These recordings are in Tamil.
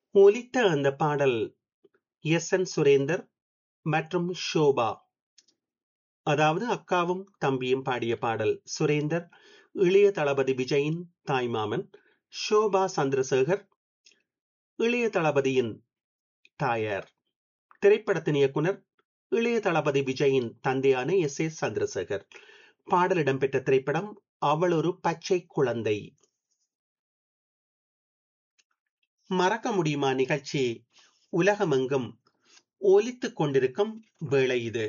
ஒலித்த அந்த பாடல் எஸ் என் சுரேந்தர் மற்றும் ஷோபா அதாவது அக்காவும் தம்பியும் பாடிய பாடல் சுரேந்தர் இளைய தளபதி விஜயின் தாய்மாமன் ஷோபா சந்திரசேகர் இளைய தளபதியின் தாயார் திரைப்படத்தின் இயக்குனர் இளைய தளபதி விஜயின் தந்தையான எஸ் ஏ சந்திரசேகர் பாடல் இடம்பெற்ற திரைப்படம் அவள் ஒரு பச்சை குழந்தை மறக்க முடியுமா நிகழ்ச்சி உலகமெங்கும் ஒலித்துக் கொண்டிருக்கும் வேளை இது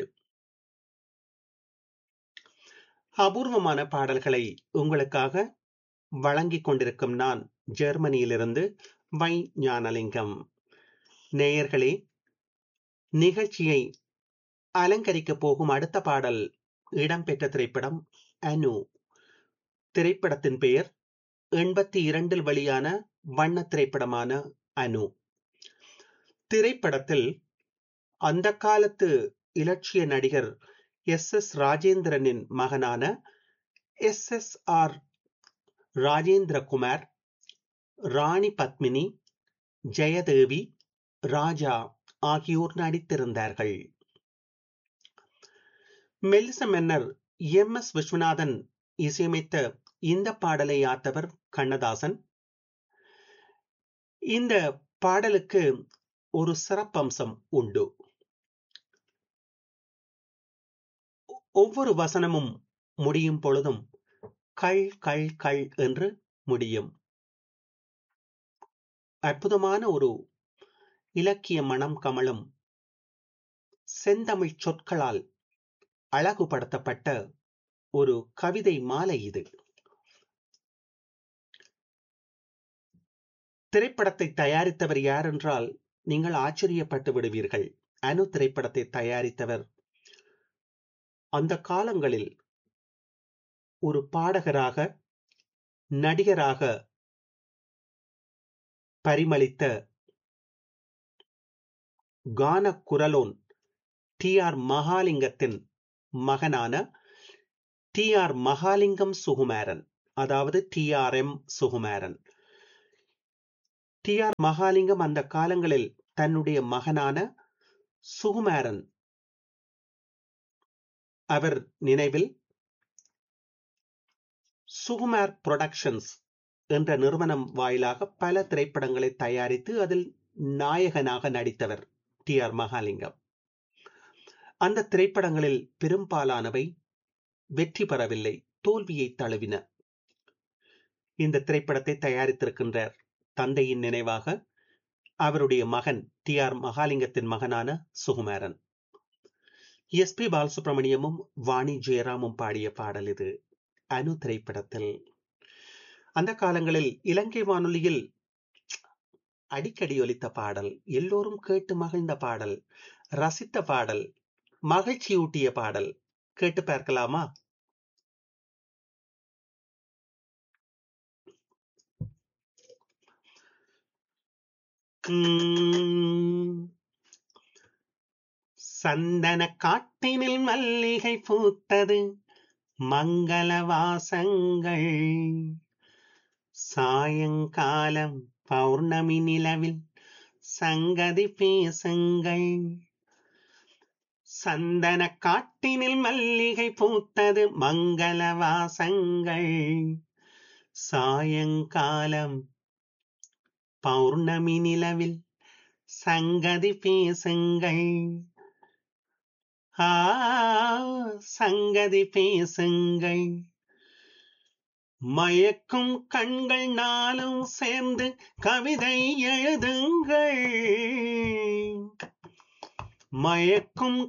அபூர்வமான பாடல்களை உங்களுக்காக வழங்கிக் கொண்டிருக்கும் நான் ஜெர்மனியிலிருந்து வை ஞானலிங்கம் நேயர்களே நிகழ்ச்சியை அலங்கரிக்கப் போகும் அடுத்த பாடல் இடம்பெற்ற திரைப்படம் அனு திரைப்படத்தின் பெயர் எண்பத்தி இரண்டில் வெளியான வண்ண திரைப்படமான அனு திரைப்படத்தில் அந்த காலத்து இலட்சிய நடிகர் எஸ் எஸ் ராஜேந்திரனின் மகனான S S R Rajendrakumar Rani Padmini Jayadevi Raja ஆகியோர் நடித்திருந்தார்கள் மெல்லிச மன்னர் எம் எஸ் விஸ்வநாதன் இசையமைத்த இந்த பாடலை ஆத்தவர் கண்ணதாசன் இந்த பாடலுக்கு ஒரு சிறப்பம்சம் உண்டு ஒவ்வொரு வசனமும் முடியும் பொழுதும் கள் கள் கள் என்று முடியும் அற்புதமான ஒரு இலக்கிய மனம் கமலும் செந்தமிழ் சொற்களால் அழகுபடுத்தப்பட்ட ஒரு கவிதை மாலை இது திரைப்படத்தை தயாரித்தவர் யார் என்றால் நீங்கள் ஆச்சரியப்பட்டு விடுவீர்கள் அனு திரைப்படத்தை தயாரித்தவர் அந்த காலங்களில் ஒரு பாடகராக நடிகராக பரிமளித்த கான குரலோன் டி ஆர் மகாலிங்கத்தின் மகனான டி ஆர் மகாலிங்கம் சுகுமாரன் அதாவது T R M Sukumaran T R Mahalingam அந்த காலங்களில் தன்னுடைய மகனான சுகுமாரன் அவர் நினைவில் சுகுமார் புரொடக்ஷன்ஸ் என்ற நிறுவனம் வாயிலாக பல திரைப்படங்களை தயாரித்து அதில் நாயகனாக நடித்தவர் டி ஆர் மகாலிங்கம் அந்த திரைப்படங்களில் பெரும்பாலானவை வெற்றி பெறவில்லை தோல்வியை தழுவின இந்த திரைப்படத்தை தயாரித்திருக்கின்றார் தந்தையின் நினைவாக அவருடைய மகன் டி ஆர் மகாலிங்கத்தின் மகனான சுகுமாரன் எஸ் பி பாலசுப்ரமணியமும் வாணி ஜெயராமும் பாடிய பாடல் இது அனு திரைப்படத்தில் அந்த காலங்களில் இலங்கை வானொலியில் அடிக்கடி ஒலித்த பாடல் எல்லோரும் கேட்டு மகிழ்ந்த பாடல் ரசித்த பாடல் மகிழ்ச்சியூட்டிய பாடல் கேட்டு பார்க்கலாமா சந்தன காட்டினில் மல்லிகை பூத்தது மங்கள வாசங்கள் சாயங்காலம் பௌர்ணமி நிலவில் சங்கதி பேசுங்கள் சந்தன காட்டினில் மல்லிகை பூத்தது மங்கள வாசங்கள் சாயங்காலம் பௌர்ணமி நிலவில் சங்கதி பேசுங்கள் ஆ சங்கதி பேசுங்கள் மயக்கும் கண்கள் நாளும் சேர்ந்து கவிதை எழுதுங்கள் மயக்கும்